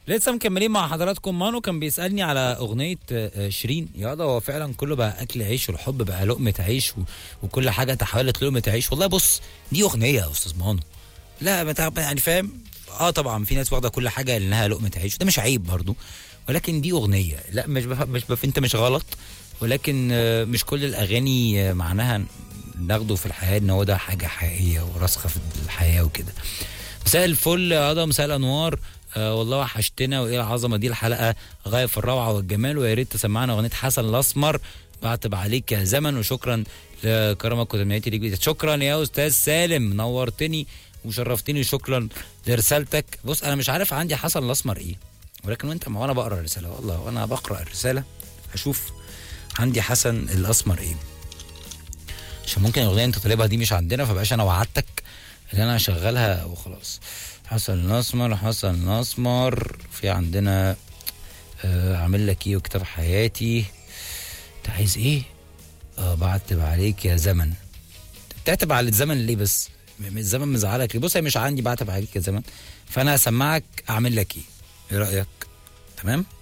لسه مكملين مع حضراتكم مانو كان بيسالني على اغنيه آه، شيرين يا ده هو فعلا كله بقى اكل عيش والحب بقى لقمه عيش و... وكل حاجه تحولت لقمه عيش والله بص دي اغنيه يا استاذ مانو لا ما تع- يعني فاهم اه طبعا في ناس واخده كل حاجه انها لقمه عيش ده مش عيب برضو ولكن دي اغنيه لا مش بف... مش بف... انت مش غلط ولكن آه، مش كل الاغاني آه، معناها ناخده في الحياه ان هو ده حاجه حقيقيه وراسخه في الحياه وكده مساء الفل يا هضا مساء الانوار آه والله وحشتنا وايه العظمه دي الحلقه غايه في الروعه والجمال ويا ريت تسمعنا اغنيه حسن الاسمر بعتب عليك يا زمن وشكرا لكرمك وتمنياتي ليك شكرا يا استاذ سالم نورتني وشرفتني وشكرا لرسالتك بص انا مش عارف عندي حسن الاسمر ايه ولكن وانت ما وانا بقرا الرساله والله وانا بقرا الرساله اشوف عندي حسن الاسمر ايه عشان ممكن الاغنيه انت طالبها دي مش عندنا فبقاش انا وعدتك ان انا اشغلها وخلاص حسن الاسمر حسن الاسمر في عندنا آه عامل لك ايه وكتاب حياتي انت عايز ايه اه بعتب عليك يا زمن بتعتب على الزمن ليه بس م- الزمن مزعلك ليه بص هي مش عندي بعتب عليك يا زمن فانا هسمعك اعمل لك ايه ايه رايك تمام